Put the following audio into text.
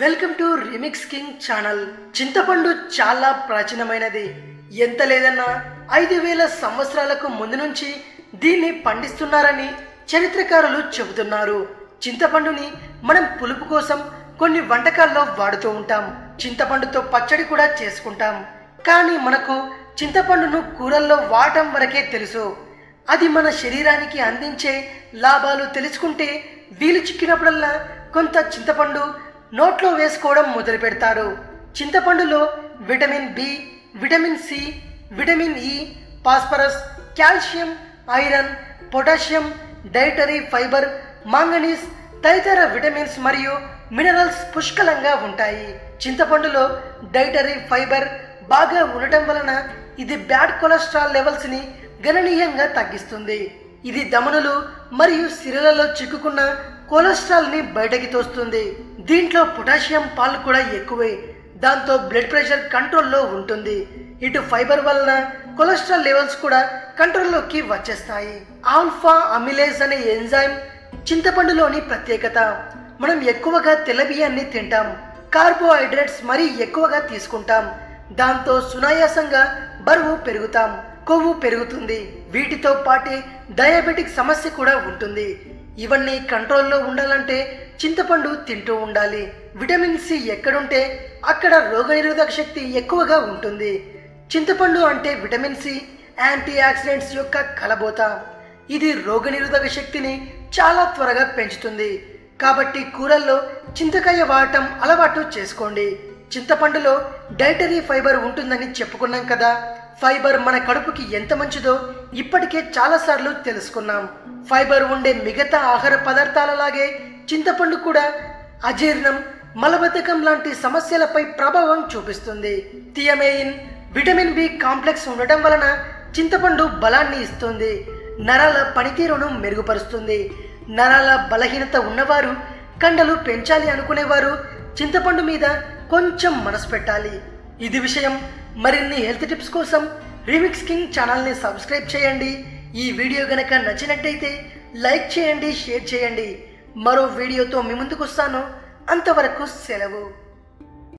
welcome to remix king channel చింతపండు చాలా ప్రాచీనమైనది ఎంత లేదన్నా ఐదు వేల సంవత్సరాలకు ముందు నుంచి దీన్ని పండిస్తున్నారని చరిత్రకారులు చెబుతున్నారు చింతపండుని మనం పులుపు కోసం కొన్ని వంటకాల్లో వాడుతూ ఉంటాం చింతపండుతో పచ్చడి కూడా చేసుకుంటాం కానీ మనకు చింతపండును కూరల్లో వాడటం వరకే తెలుసు అది మన శరీరానికి అందించే లాభాలు తెలుసుకుంటే వీలు చిక్కినప్పుడల్లా కొంత చింతపండు నోట్లో వేసుకోవడం మొదలు పెడతారు చింతపండులో vitamin B vitamin C vitamin E phosphorus calcium iron potassium dietary fibre manganese తదితర విటమిన్స్ మరియు మినరల్స్ పుష్కలంగా ఉంటాయి చింతపండులో డైటరీ ఫైబర్ బాగా ఉండటం వలన ఇది బ్యాడ్ కొలెస్ట్రాల్ లెవెల్స్ ని గణనీయంగా తగ్గిస్తుంది ఇది దమనులు మరియు సిరలలో చిక్కుకున్న కొలెస్ట్రాల్ ని బయటకి తోస్తుంది దీంట్లో పొటాషియం పాలు కూడా ఎక్కువే దాంతో బ్లడ్ ప్రెషర్ కంట్రోల్లో ఉంటుంది ఇటు ఫైబర్ వలన కొలెస్ట్రాల్ లెవెల్స్ కూడా కంట్రోల్లోకి వచ్చేస్తాయి ఆల్ఫా అమిలేజ్ అనే ఎంజైమ్ చింతపండులోని ప్రత్యేకత మనం ఎక్కువగా తెల్ల బియ్యాన్ని తింటాం కార్బోహైడ్రేట్స్ మరీ ఎక్కువగా తీసుకుంటాం దాంతో సునాయాసంగా బరువు పెరుగుతాం కొవ్వు పెరుగుతుంది వీటితో పాటే డయాబెటిక్ సమస్య కూడా ఉంటుంది ఇవన్నీ కంట్రోల్లో ఉండాలంటే చింతపండు తింటూ ఉండాలి విటమిన్ సి ఎక్కడుంటే అక్కడ రోగనిరోధక శక్తి ఎక్కువగా ఉంటుంది చింతపండు అంటే విటమిన్ సి యాంటీ ఆక్సిడెంట్స్ యొక్క కలబోత ఇది రోగనిరోధక శక్తిని చాలా త్వరగా పెంచుతుంది కాబట్టి కూరల్లో చింతకాయ వాడటం అలవాటు చేసుకోండి చింతపండులో డైటరీ ఫైబర్ ఉంటుందని చెప్పుకున్నాం కదా ఫైబర్ మన కడుపుకి ఎంత మంచిదో ఇప్పటికే చాలాసార్లు తెలుసుకున్నాం ఫైబర్ ఉండే మిగతా ఆహార పదార్థాలలాగే చింతపండు కూడా అజీర్ణం మలబద్ధకం లాంటి సమస్యలపై ప్రభావం చూపిస్తుంది థియమేయిన్ విటమిన్ బి కాంప్లెక్స్ ఉండటం వలన చింతపండు బలాన్ని ఇస్తుంది నరాల పనితీరును మెరుగుపరుస్తుంది నరాల బలహీనత ఉన్నవారు కండలు పెంచాలి అనుకునేవారు చింతపండు మీద కొంచెం మనసు పెట్టాలి ఇది విషయం మరిన్ని హెల్త్ టిప్స్ కోసం రీమిక్స్ కింగ్ ఛానల్ని సబ్స్క్రైబ్ చేయండి ఈ వీడియో గనక నచ్చినట్టయితే లైక్ చేయండి షేర్ చేయండి మరో వీడియోతో మీ ముందుకు వస్తాను అంతవరకు సెలవు